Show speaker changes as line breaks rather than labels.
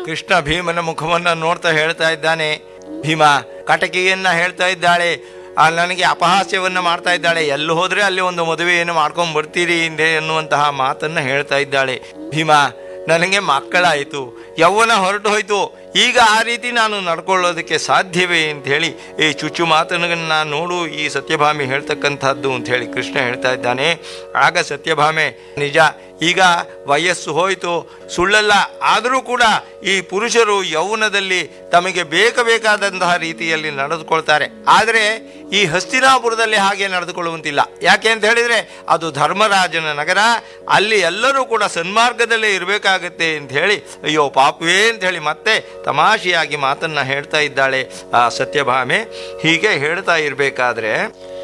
ಕೃಷ್ಣ ಭೀಮನ ಮುಖವನ್ನ ನೋಡ್ತಾ ಹೇಳ್ತಾ ಇದ್ದಾನೆ ಭೀಮ ಕಟಕಿಯನ್ನ ಹೇಳ್ತಾ ಇದ್ದಾಳೆ ಆ ನನಗೆ ಅಪಹಾಸ್ಯವನ್ನ ಮಾಡ್ತಾ ಇದ್ದಾಳೆ ಎಲ್ಲಿ ಹೋದ್ರೆ ಅಲ್ಲಿ ಒಂದು ಮದುವೆಯನ್ನು ಮಾಡ್ಕೊಂಡ್ ಬರ್ತೀರಿ ಹಿಂದೆ ಎನ್ನುವಂತಹ ಮಾತನ್ನ ಹೇಳ್ತಾ ಇದ್ದಾಳೆ ಭೀಮ ನನಗೆ ಮಕ್ಕಳಾಯಿತು ಯೌವನ ಹೊರಟು ಹೋಯ್ತು ಈಗ ಆ ರೀತಿ ನಾನು ನಡ್ಕೊಳ್ಳೋದಕ್ಕೆ ಸಾಧ್ಯವೇ ಅಂತ ಹೇಳಿ ಈ ಚುಚ್ಚು ಮಾತನ್ನ ನೋಡು ಈ ಸತ್ಯಭಾಮಿ ಹೇಳ್ತಕ್ಕಂಥದ್ದು ಅಂತ ಹೇಳಿ ಕೃಷ್ಣ ಹೇಳ್ತಾ ಇದ್ದಾನೆ ಆಗ ಸತ್ಯಭಾಮೆ ನಿಜ ಈಗ ವಯಸ್ಸು ಹೋಯಿತು ಸುಳ್ಳಲ್ಲ ಆದರೂ ಕೂಡ ಈ ಪುರುಷರು ಯೌವನದಲ್ಲಿ ತಮಗೆ ಬೇಕಾದಂತಹ ರೀತಿಯಲ್ಲಿ ನಡೆದುಕೊಳ್ತಾರೆ ಆದರೆ ಈ ಹಸ್ತಿನಾಪುರದಲ್ಲಿ ಹಾಗೆ ನಡೆದುಕೊಳ್ಳುವಂತಿಲ್ಲ ಯಾಕೆ ಅಂತ ಹೇಳಿದ್ರೆ ಅದು ಧರ್ಮರಾಜನ ನಗರ ಅಲ್ಲಿ ಎಲ್ಲರೂ ಕೂಡ ಸನ್ಮಾರ್ಗದಲ್ಲೇ ಇರಬೇಕಾಗತ್ತೆ ಅಂತ ಹೇಳಿ ಅಯ್ಯೋ ಪಾಪವೇ ಅಂತ ಹೇಳಿ ಮತ್ತೆ ತಮಾಷೆಯಾಗಿ ಮಾತನ್ನ ಹೇಳ್ತಾ ಇದ್ದಾಳೆ ಆ ಸತ್ಯಭಾಮೆ ಹೀಗೆ ಹೇಳ್ತಾ ಇರಬೇಕಾದ್ರೆ